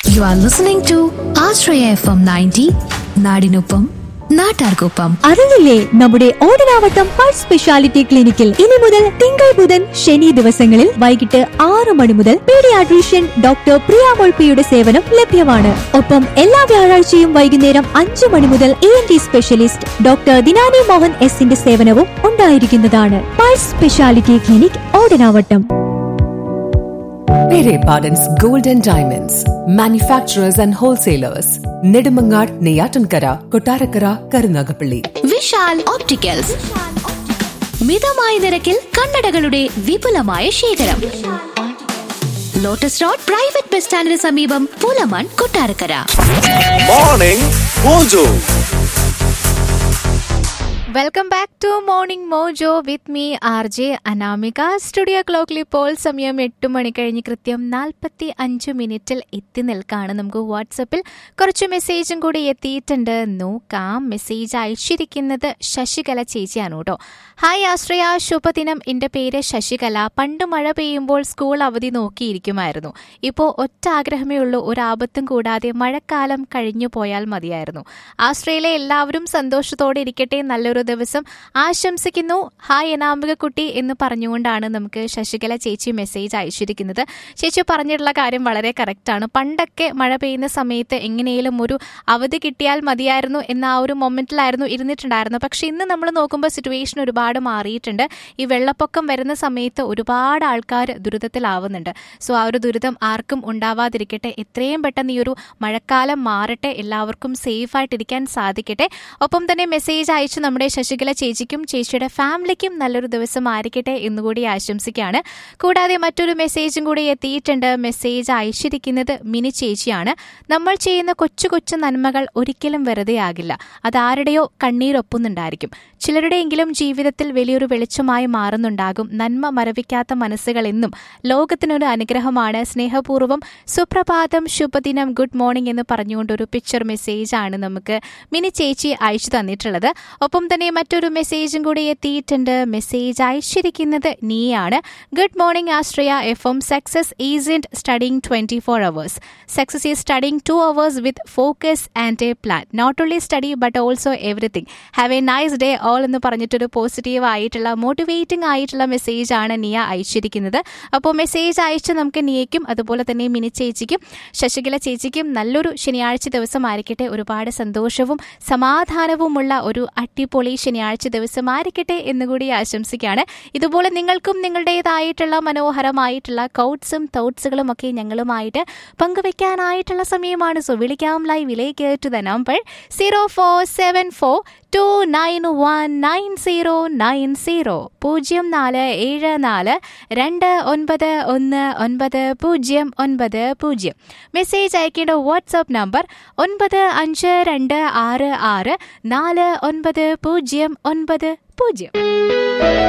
You are listening to Ashraya FM 90, നാടിനൊപ്പം നാട്ടാർക്കൊപ്പം അറിഞ്ഞില്ലേ നമ്മുടെ ഓടനാവട്ടം പൾസ് സ്പെഷ്യാലിറ്റി ക്ലിനിക്കിൽ ഇനി മുതൽ തിങ്കൾ ബുധൻ ശനി ദിവസങ്ങളിൽ വൈകിട്ട് ആറ് മണി മുതൽ പീഡിയാട്രീഷ്യൻ ഡോക്ടർ പ്രിയ മൊൾപ്പിയുടെ സേവനം ലഭ്യമാണ് ഒപ്പം എല്ലാ വ്യാഴാഴ്ചയും വൈകുന്നേരം അഞ്ചു മണി മുതൽ E N T specialist doctor Dinani Mohan എസിന്റെ സേവനവും ഉണ്ടായിരിക്കുന്നതാണ് pulse speciality clinic Odanavattam Pere Pardon's Gold and Diamonds, manufacturers and wholesalers, Nedimangar, Neyatankara, Kotarakara, Karunagapalli. Vishal opticals മിതമായ നിരക്കിൽ കണ്ണടകളുടെ വിപുലമായ ശേഖരം ലോട്ടസ് റോഡ് പ്രൈവറ്റ് ബസ് സ്റ്റാൻഡിന് സമീപം Pulamon Kottarakkara Morning Mojo. Welcome back to morning mojo with me R J Anamika studio ക്ലോക്കിൽ ഇപ്പോൾ സമയം എട്ട് മണി കഴിഞ്ഞ് കൃത്യം നാൽപ്പത്തി അഞ്ച് മിനിറ്റിൽ എത്തി നിൽക്കാണ് നമുക്ക് വാട്സപ്പിൽ കുറച്ച് മെസ്സേജും കൂടി എത്തിയിട്ടുണ്ട് നോക്കാം മെസ്സേജ് അയച്ചിരിക്കുന്നത് ശശികല ചേച്ചിയാണ് കേട്ടോ ഹായ് ആശ്രയ ശുഭദിനം എൻ്റെ പേര് ശശികല പണ്ട് മഴ പെയ്യുമ്പോൾ സ്കൂൾ അവധി നോക്കിയിരിക്കുമായിരുന്നു ഇപ്പോൾ ഒറ്റ ആഗ്രഹമേ ഉള്ളൂ ഒരു ആപത്തും കൂടാതെ മഴക്കാലം കഴിഞ്ഞു പോയാൽ മതിയായിരുന്നു ആശ്രയിലെ എല്ലാവരും സന്തോഷത്തോടെ ഇരിക്കട്ടെ നല്ലൊരു ദിവസം ആശംസിക്കുന്നു ഹായ് അനാമിക കുട്ടി എന്ന് പറഞ്ഞുകൊണ്ടാണ് നമുക്ക് ശശികല ചേച്ചി മെസ്സേജ് അയച്ചിരിക്കുന്നത് ചേച്ചി പറഞ്ഞിട്ടുള്ള കാര്യം വളരെ കറക്റ്റാണ് പണ്ടൊക്കെ മഴ പെയ്യുന്ന സമയത്ത് എങ്ങനെയും ഒരു അവധി കിട്ടിയാൽ മതിയായിരുന്നു എന്ന ആ ഒരു മൊമെന്റിലായിരുന്നു ഇരുന്നിട്ടുണ്ടായിരുന്നു പക്ഷെ ഇന്ന് നമ്മൾ നോക്കുമ്പോൾ സിറ്റുവേഷൻ ഒരുപാട് മാറിയിട്ടുണ്ട് ഈ വെള്ളപ്പൊക്കം വരുന്ന സമയത്ത് ഒരുപാട് ആൾക്കാർ ദുരിതത്തിലാവുന്നുണ്ട് സോ ആ ഒരു ദുരിതം ആർക്കും ഉണ്ടാവാതിരിക്കട്ടെ എത്രയും പെട്ടെന്ന് ഈ ഒരു മഴക്കാലം മാറട്ടെ എല്ലാവർക്കും സേഫ് ആയിട്ടിരിക്കാൻ സാധിക്കട്ടെ ഒപ്പം തന്നെ മെസ്സേജ് അയച്ച് നമ്മുടെ ശശികല ചേച്ചിക്കും ചേച്ചിയുടെ ഫാമിലിക്കും നല്ലൊരു ദിവസം ആയിരിക്കട്ടെ എന്നുകൂടി ആശംസിക്കുകയാണ് കൂടാതെ മറ്റൊരു മെസ്സേജും കൂടി എത്തിയിട്ടുണ്ട് മെസ്സേജ് അയച്ചിരിക്കുന്നത് മിനി ചേച്ചിയാണ് നമ്മൾ ചെയ്യുന്ന കൊച്ചു കൊച്ചു നന്മകൾ ഒരിക്കലും വെറുതെ ആകില്ല അതാരുടെയോ കണ്ണീരൊപ്പുന്നുണ്ടായിരിക്കും ചിലരുടെയെങ്കിലും ജീവിതത്തിൽ വലിയൊരു വെളിച്ചമായി മാറുന്നുണ്ടാകും നന്മ മരവിക്കാത്ത മനസ്സുകൾ എന്നും ലോകത്തിനൊരു അനുഗ്രഹമാണ് സ്നേഹപൂർവ്വം സുപ്രഭാതം ശുഭദിനം ഗുഡ് മോർണിംഗ് എന്ന് പറഞ്ഞുകൊണ്ട് ഒരു പിക്ചർ മെസ്സേജ് ആണ് നമുക്ക് മിനി ചേച്ചി അയച്ചു തന്നിട്ടുള്ളത് ഒപ്പം തന്നെ മറ്റൊരു മെസ്സേജും കൂടി എത്തിയിട്ടുണ്ട് മെസ്സേജ് അയച്ചിരിക്കുന്നത് നീയാണ് good morning Ashraya F M success is in studying twenty four hours success is studying two hours with focus and a plan not only study but also everything have a nice day all എന്ന് പറഞ്ഞിട്ടൊരു positive ആയിട്ടുള്ള motivating ആയിട്ടുള്ള message ആണ് നിയ അയച്ചിരിക്കുന്നത് അപ്പോൾ message അയച്ച് നമുക്ക് നിയയ്ക്കും അതുപോലെ തന്നെ മിനി ചേച്ചിക്കും ശശികല ചേച്ചിക്കും നല്ലൊരു ശനിയാഴ്ച ദിവസമായിരിക്കട്ടെ ഒരുപാട് സന്തോഷവും സമാധാനവുമുള്ള ഒരു അടിപൊളി ശനിയാഴ്ച ദിവസമായിരിക്കട്ടെ എന്നുകൂടി ആശംസിക്കുകയാണ് ഇതുപോലെ നിങ്ങൾക്കും നിങ്ങളുടേതായിട്ടുള്ള മനോഹരമായിട്ടുള്ള കൗട്ട്സും തോട്ട്സുകളും ഒക്കെ ഞങ്ങളുമായിട്ട് പങ്കുവെക്കാനായിട്ടുള്ള സമയമാണ് സോ വിളിക്കാം ലൈവിലേക്ക് to the number zero four seven four two nine one nine zero nine zero പൂജ്യം നാല് ഏഴ് നാല് രണ്ട് ഒൻപത് ഒന്ന് ഒൻപത് പൂജ്യം ഒൻപത് പൂജ്യം മെസ്സേജ് അയക്കേണ്ട വാട്സാപ്പ് നമ്പർ ഒൻപത് അഞ്ച് രണ്ട് ആറ് ആറ് നാല് ഒൻപത് പൂജ്യം ഒൻപത് പൂജ്യം